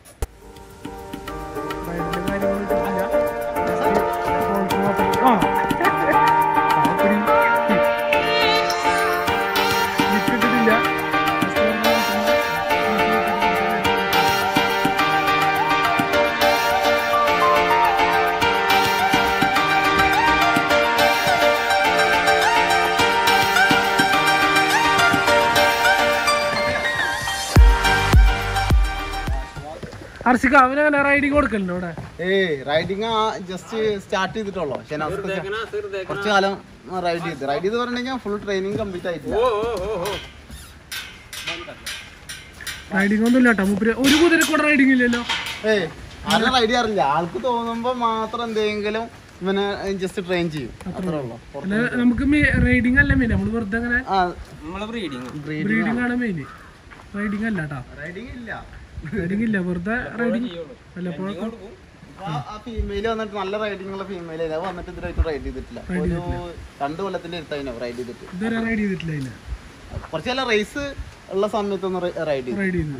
ആ അപ്പടി. വിട്ടിട്ടില്ല. അർച്ചിക്ക അവനങ്ങനെ റൈഡിങ് കൊടുക്കലുണ്ടോ ഇവിടെ ഏയ് റൈഡിങ് ജസ്റ്റ് സ്റ്റാർട്ട് ചെയ്തിട്ടുള്ളൂ പക്ഷെ देखना सिर देख കുറച്ച് കാലം റൈഡ് ചെയ്ത് റൈഡ് ചെയ്ത് പറഞ്ഞിട്ടുണ്ടെങ്കിൽ ഫുൾ ട്രെയിനിങ് കംപ്ലീറ്റ് ആയിട്ടില്ല ओ ओ ओ ओ റൈഡിങ് ഒന്നും ഇല്ല കേട്ടോ മൂപ്പര് ഒരു കുതിര കൂടെ റൈഡിങ് ഇല്ലല്ലോ ഏയ് ആരും റൈഡ് ചെയ്യാറില്ല ആൾക്ക് തോന്നുമ്പോ മാത്രം എന്തെങ്കിലും ഇവനെ ജസ്റ്റ് ട്രെയിൻ ചെയ്യും അത്രേ ഉള്ളൂ അല്ല നമുക്ക് റൈഡിങ് അല്ല മെയിൻ നമ്മൾ വെറുതെ അങ്ങനെ ആ നമ്മളെ ബ്രീഡിങ് ബ്രീഡിംഗ് ആണ് മെയിൻ റൈഡിങ് അല്ല കേട്ടോ റൈഡിങ് ഇല്ല റൈഡിങ് ഇല്ല വെറുതെ റൈഡിങ് വല്ലപ്പോഴൊക്കെ ആ- ആ ഫീമെയിൽ വന്നിട്ട് നല്ല റൈഡിംഗ് ഉള്ള ഫീമെയിൽ അത് വന്നിട്ട് ഇതുവരെയായിട്ട് റൈഡ് ചെയ്തിട്ടില്ല ഒരു രണ്ട് കൊല്ലത്തിന്റെ അടുത്തായിനോ റൈഡ് ചെയ്തിട്ട് ഇതുവരെ റൈഡ് ചെയ്തിട്ടില്ല അതിന് കുറച്ച് നല്ല റേസ് ഉള്ള സമയത്തൊന്ന് റൈഡ് ചെയ്തു റൈഡ് ചെയ്ത് ആ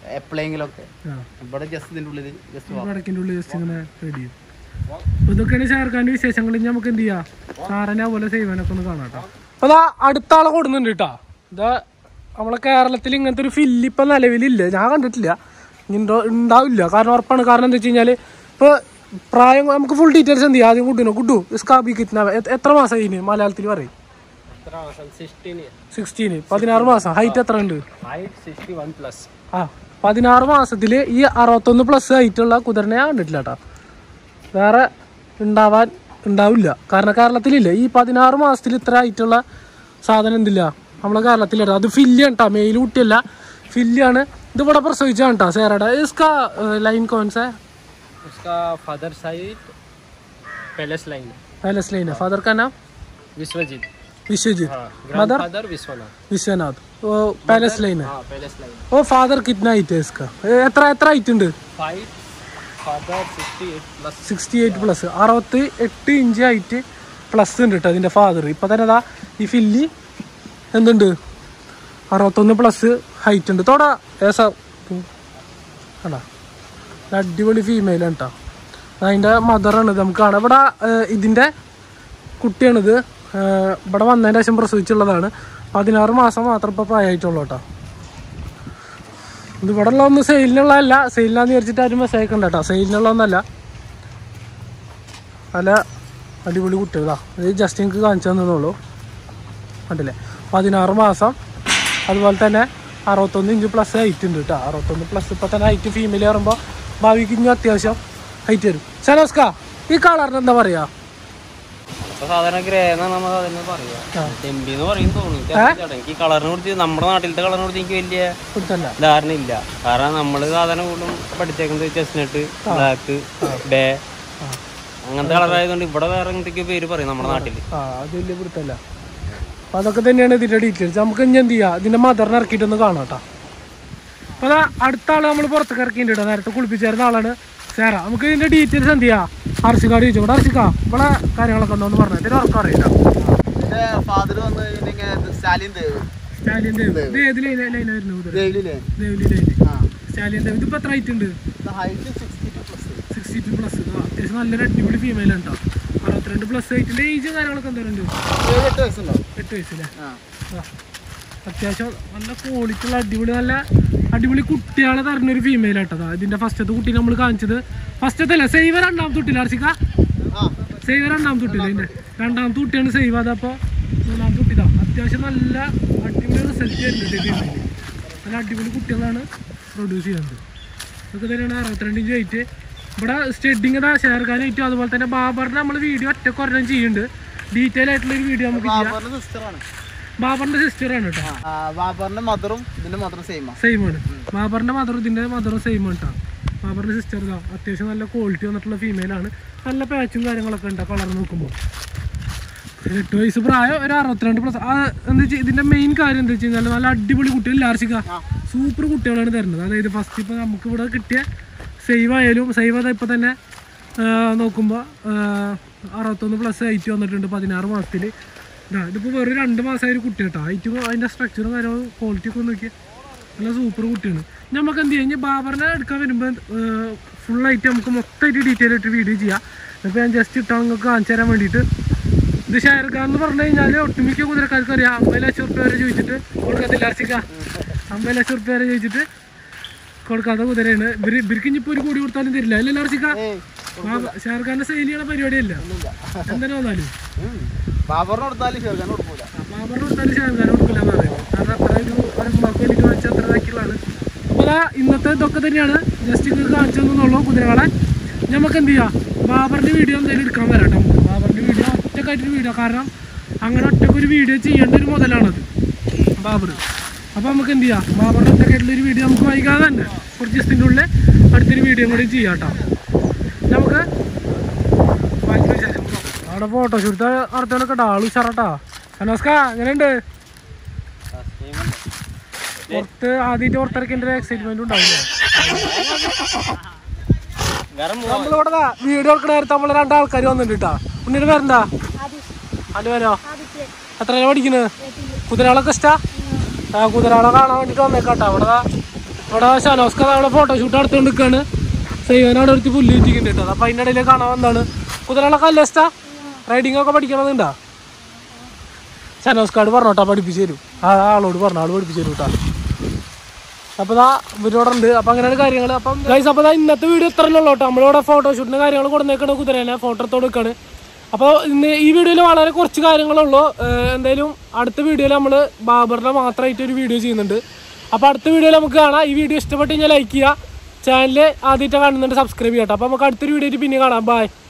എപ്പോഴെങ്കിലും ഒക്കെ ആ ഇവിടെ ജസ്റ്റ് ഇതിന്റെ ഉള്ളിൽ ജസ്റ്റ് വടക്കിൻ്റെ ഉള്ളിൽ ജസ്റ്റ് ഇങ്ങനെ റെഡി ചെയ്യും അപ്പൊ ഇതൊക്കെയാണ് ഷാർഖാന്റെ വിശേഷങ്ങൾ ഇനി നമുക്ക് എന്ത് ചെയ്യാം സാറിനെ പോലെ സേവനൊക്കെ ഒന്ന് കാണാം കേട്ടോ അപ്പൊ അതാ അടുത്ത ആളെ കൊടുക്കുന്നുണ്ട് കേട്ടോ ഇതാ നമ്മളെ കേരളത്തിൽ ഇങ്ങനത്തെ ഒരു ഫില്ല് ഇപ്പൊ നിലവിലില്ല ഞാൻ കണ്ടിട്ടില്ല ഇനി ഉണ്ടോ ഉണ്ടാവില്ല കാരണം ഉറപ്പാണ് കാരണം എന്താ വെച്ച് കഴിഞ്ഞാല് ഇപ്പൊ പ്രായം നമുക്ക് ഫുൾ ഡീറ്റെയിൽസ് എന്ത് ചെയ്യാം ആദ്യം കുട്ടു കുട്ടു സ്കാബി കിറ്റ്ന എത്ര മാസം ഇതിന് മലയാളത്തിൽ പറയും എത്ര മാസം സിക്സ്റ്റീൻ സിക്സ്റ്റീന് പതിനാറ് മാസം ഹൈറ്റ് എത്ര ഉണ്ട് ഹൈറ്റ് സിക്സ്റ്റി വൺ പ്ലസ് ആ പതിനാറ് മാസത്തില് ഈ അറുപത്തൊന്ന് പ്ലസ് ഹൈറ്റുള്ള കുതിരനെ ഞാൻ കണ്ടിട്ടില്ല കേട്ടോ വേറെ ഉണ്ടാവാൻ ഉണ്ടാവില്ല കാരണം കേരളത്തിലില്ല ഈ പതിനാറ് മാസത്തിൽ ഇത്ര ഹൈറ്റുള്ള സാധനം എന്തില്ല നമ്മളെ കേരളത്തിലില്ല അത് ഫില്ലാണ് കേട്ടോ മെയിൽ കുട്ടിയല്ല ഫില്ലാണ് ഇത് ഇവിടെ പ്രസവിച്ചാണ് കേട്ടോ സേറയുടെ ഇസ്കാ ലൈൻ കോൺസെ उसका father side palace line palace line है फादर का नाम विश्वजीत विश्वजीत हाँ मदर फादर विश्वनाथ विश्वनाथ वो पैलेस लाइन है हाँ पैलेस लाइन वो फादर कितना हाइट है इसका ए, എത്ര എത്ര ഹൈറ്റ് ഉണ്ട് five father sixty eight plus sixty eight plus അറുപത്തി എട്ട് ഇഞ്ച് ഹൈറ്റ് പ്ലസ് ഉണ്ട് കേട്ടോ അതിൻ്റെ ഫാദർ ഇപ്പം തന്നെ അതാ ഈ ഫില്ലി എന്തുണ്ട് അറുപത്തൊന്ന് പ്ലസ് ഹൈറ്റ് ഉണ്ട് തോടാ ഏസ അടാ അടിപൊളി ഫീമെയിലാണ് കേട്ടോ അതിൻ്റെ മദറാണ് ഇത് നമുക്ക് കാണാം ഇവിടെ ഏഹ്, ഇതിൻ്റെ കുട്ടിയാണിത് ഏഹ്, ഇവിടെ വന്നതിന് ശേഷം പ്രസവിച്ചുള്ളതാണ് പതിനാറ് മാസം മാത്രം ഇപ്പോൾ പ്രായമായിട്ടുള്ളൂ കേട്ടോ ഇത് ഇവിടെ ഉള്ള ഒന്നും സെയിലിനുള്ളതല്ല സെയിലിനാന്ന് വിചാരിച്ചിട്ട് ആരും മെസ്സേജ് അയക്കണ്ട കേട്ടോ സെയിലിനുള്ളതൊന്നല്ല നല്ല അടിപൊളി കുട്ടികളാ ഇത് ജസ്റ്റ് എനിക്ക് കാണിച്ചു തന്നുള്ളൂ കണ്ടില്ലേ പതിനാറ് മാസം അതുപോലെ തന്നെ അറുപത്തൊന്ന് ഇഞ്ച് പ്ലസ് ഹൈറ്റ് ഉണ്ട് കേട്ടോ അറുപത്തൊന്ന് പ്ലസ് ഇപ്പം തന്നെ ഹൈറ്റ് ഫീമെയിൽ കയറുമ്പോൾ ഭാവിക്ക് ഇനി അത്യാവശ്യം ഹൈറ്റ് വരും സനോസ്ക ഈ കളറിന് എന്താ പറയാ അപ്പൊ സാധാരണ ഗ്രേ എന്നാണ് നമ്മൾ അതിനെ പറയാ ചെമ്പി എന്ന് പറയും തോന്നുന്നു എനിക്ക് അറിയില്ല. എനിക്ക് കളറിനെ കുറിച്ച് നമ്മുടെ നാട്ടിലത്തെ കളറിനെ കുറിച്ച് എനിക്ക് വലിയ കൊടുത്തല്ല ധാരണ ഇല്ല കാരണം നമ്മള് സാധാരണ കൂടുതലും പഠിച്ചേക്കുന്നത് ചെസ്നട്ട് ബ്ലാക്ക് ബേ അങ്ങനത്തെ കളറായതുകൊണ്ട് ഇവിടെ വേറെ എന്തൊക്കെയോ പേര് പറയും നമ്മുടെ നാട്ടില് ആ അത് വലിയ പിടുത്തല്ല അപ്പൊ അതൊക്കെ തന്നെയാണ് ഇതിന്റെ ഡീറ്റെയിൽസ് നമുക്ക് ഇനി എന്ത് ചെയ്യാം ഇതിന്റെ മദറിനെ ഇറക്കിയിട്ടൊന്ന് കാണാം കേട്ടോ അപ്പൊ അതാ അടുത്ത ആള് നമ്മൾ പുറത്തേക്ക് ഇറക്കിയിട്ടുണ്ട് നേരത്തെ കുളിപ്പിച്ചായിരുന്ന ആളാണ് സേറ നമുക്ക് ഇതിന്റെ ഡീറ്റെയിൽസ് എന്ത് ചെയ്യാം അർഷിക്കാട് ചോദിച്ചു ഇവിടെ അർഷിക്ക ഇവിടെ കാര്യങ്ങളൊക്കെ ഉണ്ടോ എന്ന് പറഞ്ഞു ഇതിന് ഉറക്കം അറിയില്ല എന്റെ ഫാദർ വന്ന് കഴിഞ്ഞെങ്കിൽ സ്റ്റാലിൻ ദേവ് സ്റ്റാലിയൻ ദേവ് ഇത് ഏത് ലൈന ലൈന വരുന്നത് കുതിര ദേവിലില്ലേ ദേവിലി ലൈന് ആ സ്റ്റാലിയൻ ദേവ് ഇതിപ്പോ എത്ര ഹൈറ്റ് ഉണ്ട് height sixty two plus sixty two plus അത്യാവശ്യം നല്ലൊരു അടിപൊളി ഫീമെയിൽ ഉണ്ടോ അറുപത്തിരണ്ട് പ്ലസ് ഹൈറ്റിന്റെ ഏജ് കാര്യങ്ങളൊക്കെ എന്തോരം ഉണ്ട് ഏഴ് എട്ട് വയസ്സുണ്ടാവും എട്ട് വയസ്സല്ലേ ആ ആ. അത്യാവശ്യം നല്ല ക്വാളിറ്റി ഉള്ള അടിപൊളി നല്ല അടിപൊളി കുട്ടികളെ തരുന്നൊരു ഫീമെയിൽ ആട്ടതാ ഇതിന്റെ ഫസ്റ്റത്തെ കുട്ടി നമ്മൾ കാണിച്ചത് ഫസ്റ്റത്തെ അല്ല സേവ രണ്ടാമത്തെ കുട്ടിയില്ല അർഷിക്ക ആ സേവ രണ്ടാമത്തെ കുട്ടിയില്ല ഇതിന്റെ രണ്ടാമത്തെ കുട്ടിയാണ് സേവ് അതപ്പോ മൂന്നാമത്തെ കുട്ടിതാ അത്യാവശ്യം നല്ല അടിപൊളി റിസൾട്ട് വരുന്നുണ്ട് ഫീമെയിൽ നല്ല അടിപൊളി കുട്ടികളാണ് പ്രൊഡ്യൂസ് ചെയ്യുന്നത് ഇതൊക്കെ തന്നെയാണ് അറുപത്തിരണ്ട് ഇഞ്ച് വെയിറ്റ് ഇവിടെ സ്റ്റെഡിങ് ഇതാ ഷെയർഖാനായിട്ടും അതുപോലെ തന്നെ ബാബറിന് നമ്മൾ വീഡിയോ ഒറ്റ കുറഞ്ഞ ചെയ്യുന്നുണ്ട് ഡീറ്റെയിൽ ആയിട്ടുള്ള ഒരു വീഡിയോ നമുക്ക് ചെയ്യാം ബാബറിന്റെ സിസ്റ്ററാണ് ബാബറിന്റെ സിസ്റ്ററാണ് കേട്ടോ ബാബറിന്റെ മദറും ഇതിന്റെ മദറും സെയിമാ സെയിം ആണ് ബാബറിന്റെ മദറും ഇതിന്റെ മദറും സെയിം ആണ് കേട്ടോ ബാബറിന്റെ സിസ്റ്റർ ഇതാ അത്യാവശ്യം നല്ല ക്വാളിറ്റി വന്നിട്ടുള്ള ഫീമെയിൽ ആണ് നല്ല പാച്ചും കാര്യങ്ങളൊക്കെ ഉണ്ട് കളർ നോക്കുമ്പോൾ എട്ട് വയസ്സ് പ്രായം ഒരു അറുപത്തിരണ്ട് പ്ലസ് എന്താ വെച്ചാൽ ഇതിന്റെ മെയിൻ കാര്യം എന്താ വെച്ച് കഴിഞ്ഞാൽ നല്ല അടിപൊളി കുട്ടികൾ ലാർഷിക സൂപ്പർ കുട്ടികളാണ് തരുന്നത് അതായത് ഫസ്റ്റ് ഇപ്പോൾ നമുക്ക് ഇവിടെ കിട്ടിയ സേവ് ആയാലും സേവ് അതാ ഇപ്പോൾ തന്നെ നോക്കുമ്പോൾ അറുപത്തൊന്ന് പ്ലസ് ഹൈറ്റ് വന്നിട്ടുണ്ട് പതിനാറ് മാസത്തിൽ ഇതാ ഇതിപ്പോൾ വെറും രണ്ട് മാസമായ ഒരു കുട്ടി കേട്ടോ ഹൈറ്റ് അതിൻ്റെ സ്ട്രക്ചറും കാര്യങ്ങളും ക്വാളിറ്റി ഒക്കെ നോക്കി നല്ല സൂപ്പർ കുട്ടിയാണ് നമുക്ക് എന്ത് ചെയ്യാം ഇനി ബാബറിനെ എടുക്കാൻ വരുമ്പോൾ ഫുള്ളായിട്ട് നമുക്ക് മൊത്തമായിട്ട് ഡീറ്റെയിൽ ആയിട്ട് വീഡിയോ ചെയ്യാം ഇപ്പോൾ ഞാൻ ജസ്റ്റ് ഇട്ടാൽ നിങ്ങൾക്ക് കാണിച്ചു തരാൻ വേണ്ടിയിട്ട് ഇത് ഷെയർഖാൻ എന്ന് പറഞ്ഞു കഴിഞ്ഞാൽ ഒട്ടുമിക്ക കുതിരക്കാർക്ക് അറിയാം അമ്പത് ലക്ഷം റുപ്യ വരെ ചോദിച്ചിട്ട് കൊടുക്കത്തില്ല അർച്ചിക്ക അമ്പത് ലക്ഷം റുപ്യ വരെ ചോദിച്ചിട്ട് കൊടുക്കാത്ത കുതിരയാണ് ഇവര് ഇവർക്ക് ഇനിയിപ്പോൾ ഒരു കോടി കൊടുത്താലും തരില്ല അല്ലല്ലോ അർച്ചിക്ക ഷെയർഖാന്റെ സെയിൽ ചെയ്യണ പരിപാടിയല്ല എന്തിനാ വന്നാലും ബാബറിന് കൊടുത്താലും ഷെർഖാൻ കൊടുക്കൂല ബാബറിന് കൊടുത്താലും ഷെയർഖാൻ കൊടുക്കില്ല എന്ന് പറയും കാരണം അത്ര ഒരു ഒരു ഉമ്മാക്ക് വേണ്ടിയിട്ട് വാങ്ങിച്ച അത്ര ഇതാക്കിയുള്ളതാണ് അപ്പോൾ അതാ ഇന്നത്തെ ഇതൊക്കെ തന്നെയാണ് ജസ്റ്റ് നിങ്ങൾക്ക് കാണിച്ചു തന്നുള്ളൂ കുതിരകളെ നമുക്ക് എന്ത് ചെയ്യാം ബാബറിന്റെ വീഡിയോ എന്തായാലും എടുക്കാൻ വരാം കേട്ടോ നമുക്ക് ബാബറിന്റെ വീഡിയോ ഒറ്റക്കായിട്ടൊരു വീഡിയോ കാരണം അങ്ങനെ ഒറ്റക്ക് ഒരു വീഡിയോ ചെയ്യേണ്ട ഒരു മുതലാണത് ബാബർ അപ്പോൾ നമുക്ക് എന്ത് ചെയ്യാം ബാബറിന്റെ ഒറ്റക്കായിട്ടുള്ള ഒരു വീഡിയോ നമുക്ക് വൈകാതെ തന്നെ കുറച്ച് ദിവസത്തിൻ്റെ ഉള്ളിൽ അടുത്തൊരു വീഡിയോ കൂടി ചെയ്യാം കേട്ടോ നമുക്ക് ബാക്കി വിശേഷം നോക്കാം. അവിടെ ഫോട്ടോഷൂട്ട് നടത്താനൊക്കെ കേട്ടോ ആള് ഉഷാറാട്ടാ നമസ്കാ എങ്ങനെയുണ്ട് പുറത്ത് ആദ്യമായിട്ട് പുറത്തിറക്കേണ്ട ഒരു എക്സൈറ്റ്മെന്റ് ഉണ്ടാവില്ല വേറെ നമ്മളിവിടെ വീഡിയോ എടുക്കണ നേരത്തെ നമ്മള് രണ്ടാൾക്കാർ വന്നിട്ടുണ്ട് കേട്ടാ ഉണ്ണിയുടെ പേരെന്താ അന്റെ പേരോ എത്രയാണ് പഠിക്കുന്നത് കുതിരകളൊക്കെ ഇഷ്ടാ ആ കുതിരകളെ കാണാൻ വേണ്ടിട്ട് വന്നേക്കാട്ടാ അവിടെ ദാ അവിടെ ഷാനോസ്ക അവിടെ ഫോട്ടോഷൂട്ട് നടത്തുകൊണ്ട് നിൽക്കാണ് സൈവനാണ് ഒരുത്തി പുല്ല് വെച്ചിട്ടുണ്ട് കേട്ടോ അപ്പൊ അതിൻ്റെ ഇടയിൽ കാണാൻ വന്നാണ് കുതിരകളെ കല്ലസ്റ്റ റൈഡിംഗ് ഒക്കെ പഠിക്കണമെന്നുണ്ടോ ഷാനോസ്കാട് പറഞ്ഞോട്ടാ പഠിപ്പിച്ചു തരും ആ ആളോട് പറഞ്ഞു ആള് പഠിപ്പിച്ചു തരും കേട്ടോ അപ്പോൾ ദാ ഇവരോടെ ഉണ്ട് അപ്പോൾ അങ്ങനെയാണ് കാര്യങ്ങൾ അപ്പം ഗൈസ് അപ്പോൾ ദാ ഇന്നത്തെ വീഡിയോ ഇത്ര ഉള്ളൂ കേട്ടോ നമ്മളിവിടെ ഫോട്ടോഷൂട്ടിൻ്റെ കാര്യങ്ങൾ കൊടുന്നേക്കണ കുതിരേനെ ഫോട്ടോ എടുത്തോട് വെക്കാണ് അപ്പോൾ ഇന്ന് ഈ വീഡിയോയിൽ വളരെ കുറച്ച് കാര്യങ്ങളുള്ളൂ ഏഹ് എന്തായാലും അടുത്ത വീഡിയോയിൽ നമ്മൾ ബാബറിനെ മാത്രമായിട്ട് ഒരു വീഡിയോ ചെയ്യുന്നുണ്ട് അപ്പോൾ അടുത്ത വീഡിയോയിൽ നമുക്ക് കാണാം ഈ വീഡിയോ ഇഷ്ടപ്പെട്ട് കഴിഞ്ഞാൽ ലൈക്ക് ചെയ്യുക ചാനൽ ആദ്യമായിട്ട് കാണുന്നുണ്ട് സബ്സ്ക്രൈബ് ചെയ്യട്ടോ അപ്പോൾ നമുക്ക് അടുത്തൊരു വീഡിയോ പിന്നെ കാണാം ബൈ